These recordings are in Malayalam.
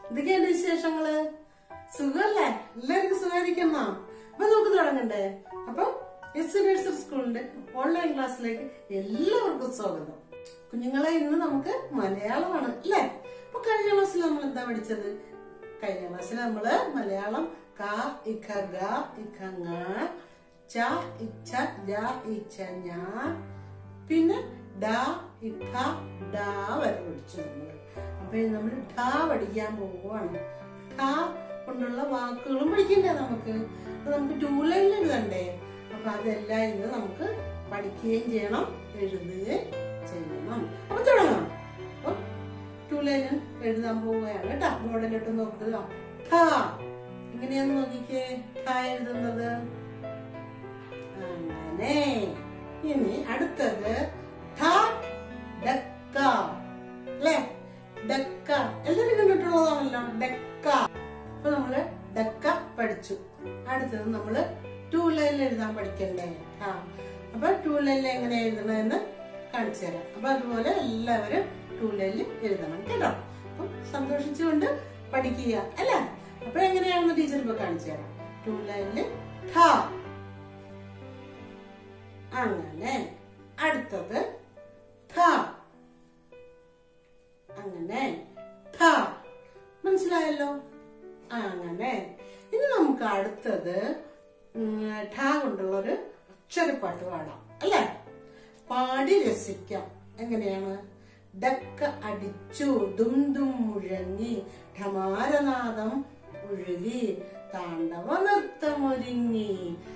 എന്തൊക്കെയാണ് വിശേഷങ്ങള് സുഖമല്ലേ എല്ലാവർക്കും സുഖമായിരിക്കുന്നോ അപ്പൊ നമുക്ക് തുടങ്ങണ്ടേ അപ്പൊ എസ് നഴ്സറി സ്കൂളിന്റെ ഓൺലൈൻ ക്ലാസ്സിലേക്ക് എല്ലാവർക്കും സ്വാഗതം കുഞ്ഞുങ്ങളെ ഇന്ന് നമുക്ക് മലയാളമാണ് അല്ലേ അപ്പൊ കഴിഞ്ഞ ക്ലാസ്സിൽ നമ്മൾ എന്താ പഠിച്ചത് കഴിഞ്ഞ ക്ലാസ്സിൽ നമ്മള് മലയാളം ക ഇഖ ഗ ഇഖ ങ ച ഇച്ഛ ജ ഇച്ഛ ഞ പിന്നെ ഡ ഇഖ ഡ വരെ പഠിച്ചു നമ്മള് അപ്പൊ ഇനി നമ്മൾ ഠ പഠിക്കാൻ പോവുകയാണ് ഠ കൊണ്ടുള്ള വാക്കുകളും പഠിക്കണ്ടേ നമുക്ക് അപ്പൊ നമുക്ക് ടൂ ലൈനിൽ എഴുതണ്ടേ അപ്പൊ അതെല്ലാം ഇന്ന് നമുക്ക് പഠിക്കുകയും ചെയ്യണം എഴുതുകയും ചെയ്യണം അപ്പൊ തുടങ്ങാം അപ്പൊ ടൂ ലൈനിൽ എഴുതാൻ പോവുകയാണ് കേട്ടോ ബോർഡിലിട്ട് നോക്കുക ഠ എങ്ങനെയാന്ന് നോക്കിക്കേ ഠ എഴുതുന്നത് അങ്ങനെ ഇനി അടുത്തത് ഠ ഡക്ക അല്ലേ ഡക്ക എല്ലാവരും കണ്ടിട്ടുള്ളതാണല്ലോ ഡക്ക അപ്പൊ നമ്മള് ഡക്ക പഠിച്ചു അടുത്തത് നമ്മള് ടൂ ലൈനിൽ എഴുതാൻ പഠിക്കണ്ടേ ആ അപ്പൊ ടൂ ലൈനിൽ എങ്ങനെ എഴുതണമെന്ന് കാണിച്ചു തരാം അപ്പൊ അതുപോലെ എല്ലാവരും ടൂ ലൈനിൽ എഴുതണം കേട്ടോ അപ്പൊ സന്തോഷിച്ചുകൊണ്ട് പഠിക്കുക അല്ലേ അപ്പൊ എങ്ങനെയാണെന്ന് ടീച്ചർ ഇപ്പൊ കാണിച്ചു തരാം ടൂ ലൈനിൽ ഠ അങ്ങനെ അടുത്തത് ഠ അങ്ങനെ ഠ മനസ്സിലായല്ലോ ആ, അങ്ങനെ ഇനി നമുക്ക് അടുത്തത് ഉം, ഠ കൊണ്ടുള്ള ഒരു അക്ഷരപ്പാട്ട് പാടാം അല്ലേ പാടി രസിക്കാം എങ്ങനെയാണ് ഡക്ക അടിച്ചു ദും ദും മുഴങ്ങി ഠമാരനാദം ഒഴുകി താണ്ഡവ നൃത്തമൊരുങ്ങി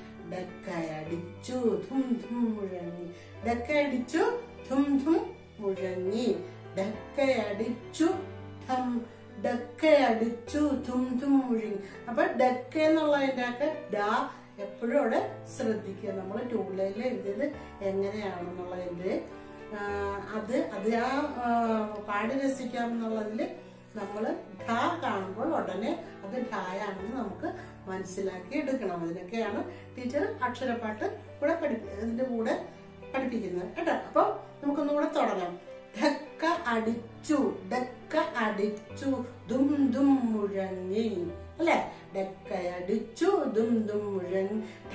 ഡക്കയടിച്ചു ധും ധും മുഴങ്ങി ഡക്കയടിച്ചു ധും ധും മുഴങ്ങി ഡക്കയടിച്ചു ഠം ഡക്കയടിച്ചു ധും ധും മുഴങ്ങി അപ്പൊ ഡക്ക എന്നുള്ളതിന്റെ ഒക്കെ ഡ എപ്പോഴും അവിടെ ശ്രദ്ധിക്കുക നമ്മൾ ടൂ ലൈനിൽ എഴുതിയത് എങ്ങനെയാണെന്നുള്ളതിന്റെ ആ, അത് അത് ആ ആ, പാടി രസിക്കാം എന്നുള്ളതിൽ നമ്മൾ ഠ കാണുമ്പോൾ ഉടനെ അത് ഠായാണെന്ന് നമുക്ക് മനസ്സിലാക്കി എടുക്കണം അതിനൊക്കെയാണ് ടീച്ചർ അക്ഷരപ്പാട്ട് കൂടെ പഠിപ്പി ഇതിന്റെ കൂടെ പഠിപ്പിക്കുന്നത് കേട്ടോ അപ്പൊ നമുക്കൊന്നുകൂടെ തുടങ്ങാം ധക്ക അടിച്ചു ഡക്ക അടിച്ചു ദും ദും മുഴങ്ങി അല്ലെ ഡക്കയടിച്ചു ദും ദും മുഴങ്ങി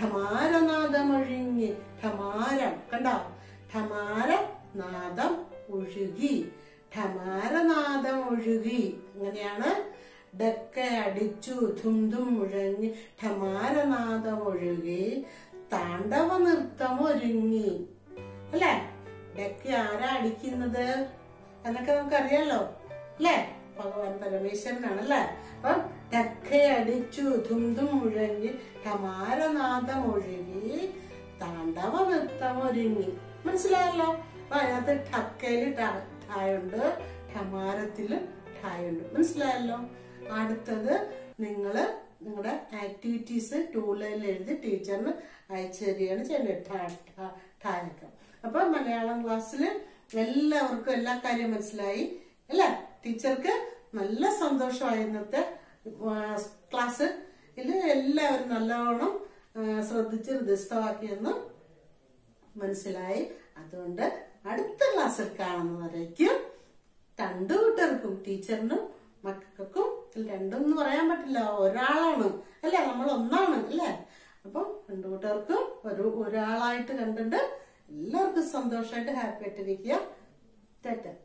ഠമാരനാദമൊഴുങ്ങി ഠമാരം കണ്ടോ ഠമാര നാദം ഒഴുകി ഠമാരനാദം ഒഴുകി അങ്ങനെയാണ് ഡക്ക അടിച്ചു ധും ധും മുഴങ്ങി ഠമാരനാദം ഒഴുകി താണ്ഡവ നൃത്തം ഒരുങ്ങി അല്ലേ ഡക്ക ആരാ അടിക്കുന്നത് എന്നൊക്കെ നമുക്കറിയാലോ അല്ലേ ഭഗവാൻ പരമേശ്വരനാണ് അല്ലേ അപ്പൊ ഡക്ക അടിച്ചു ധും ധും മുഴങ്ങി ഠമാരനാദം ഒഴുകി താണ്ഡവ നൃത്തം ഒരുങ്ങി മനസ്സിലായല്ലോ അപ്പൊ അതിനകത്ത് ഠക്കയില് ഠായുണ്ട് ഠമാരത്തില് ഠായുണ്ട് മനസ്സിലായല്ലോ അടുത്തത് നിങ്ങള് നിങ്ങളുടെ ആക്ടിവിറ്റീസ് ടൂ ലൈനിൽ എഴുതി ടീച്ചറിന് അയച്ചു തരികയാണ് ചെയ്യേണ്ടത് ഠ ഠ ഠായൊക്കെ അപ്പൊ മലയാളം ക്ലാസ്സിൽ എല്ലാവർക്കും എല്ലാ കാര്യം മനസ്സിലായി അല്ലേ ടീച്ചർക്ക് നല്ല സന്തോഷമായി ഇന്നത്തെ ക്ലാസ് ഇതിൽ എല്ലാവരും നല്ലവണ്ണം ആ, ശ്രദ്ധിച്ച് ഹൃദയസ്ഥമാക്കിയെന്ന് മനസ്സിലായി അതുകൊണ്ട് അടുത്ത ക്ലാസ്സിൽ കാണുന്നവരേക്കും രണ്ടു കൂട്ടർക്കും ടീച്ചറിനും മക്കൾക്കും ഇതിൽ രണ്ടും എന്ന് പറയാൻ പറ്റില്ല ഒരാളാണ് അല്ലേ നമ്മൾ ഒന്നാണ് അല്ലേ അപ്പം രണ്ടു കൂട്ടർക്കും ഒരു ഒരാളായിട്ട് കണ്ടിട്ട് എല്ലാവർക്കും സന്തോഷമായിട്ട് ഹാപ്പി ആയിട്ടിരിക്കുക ടാറ്റ